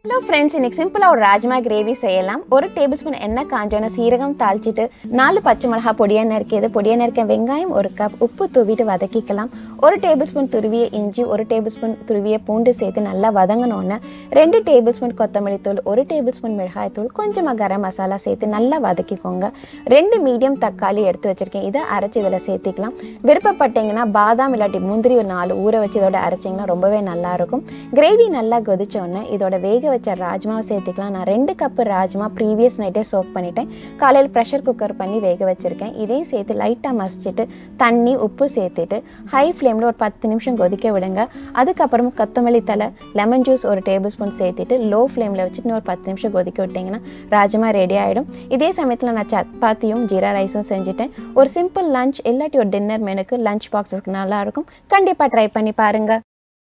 hello friends இன்னைக்கு சிம்பிளாக ஒரு ராஜ்மா கிரேவி செய்யலாம் ஒரு டேபிள் ஸ்பூன் எண்ணெய் காஞ்சோன சீரகம் தாளிச்சிட்டு நாலு பச்சை மிளகா பொடியாக நறுக்கியது பொடியாக நறுக்க வெங்காயம் ஒரு கப் உப்பு தூவிட்டு வதக்கிக்கலாம் ஒரு டேபிள் ஸ்பூன் துருவிய இஞ்சி ஒரு டேபிள் ஸ்பூன் துருவிய பூண்டு சேர்த்து நல்லா வதங்கினோன்னே ரெண்டு டேபிள் ஸ்பூன் கொத்தமல்லி தூள் ஒரு டேபிள் ஸ்பூன் மிளகாய் தூள் கொஞ்சமாக கரம் மசாலா சேர்த்து நல்லா வதக்கிக்கோங்க ரெண்டு மீடியம் தக்காளி எடுத்து வச்சிருக்கேன் இதை அரைச்சி இதில் சேர்த்திக்கலாம் விருப்பப்பட்டீங்கன்னா பாதாம் இல்லாட்டி முந்திரி ஒரு நாலு ஊற வச்சு இதோட அரைச்சிங்கன்னா ரொம்பவே நல்லா இருக்கும் கிரேவி நல்லா கொதிச்சோடனே இதோட வேக வச்ச ராஜ்மாவை சேர்த்துக்கலாம் நான் ரெண்டு கப்பு ராஜ்மா ப்ரீவியஸ் நைட்டே சோக் பண்ணிட்டேன் காலையில் ப்ரெஷர் குக்கர் பண்ணி வேக வச்சுருக்கேன் இதையும் சேர்த்து லைட்டாக மசிச்சுட்டு தண்ணி உப்பு சேர்த்துட்டு ஹை ஃப்ளேமில் ஒரு பத்து நிமிஷம் கொதிக்க விடுங்க அதுக்கப்புறம் கொத்தமல்லி தலை லெமன் ஜூஸ் ஒரு டேபிள் ஸ்பூன் சேர்த்துட்டு லோ ஃப்ளேமில் வச்சுட்டு இன்னும் ஒரு பத்து நிமிஷம் கொதிக்க விட்டிங்கன்னா ராஜ்மா ரெடி ஆகிடும் இதே சமயத்தில் நான் சப்பாத்தியும் ஜீரா ரைஸும் செஞ்சுட்டேன் ஒரு சிம்பிள் லஞ்ச் இல்லாட்டி ஒரு டின்னர் மெனுக்கு லஞ்ச் பாக்ஸஸ்க்கு நல்லாயிருக்கும் கண்டிப்பாக ட்ரை பண்ணி பாருங்கள்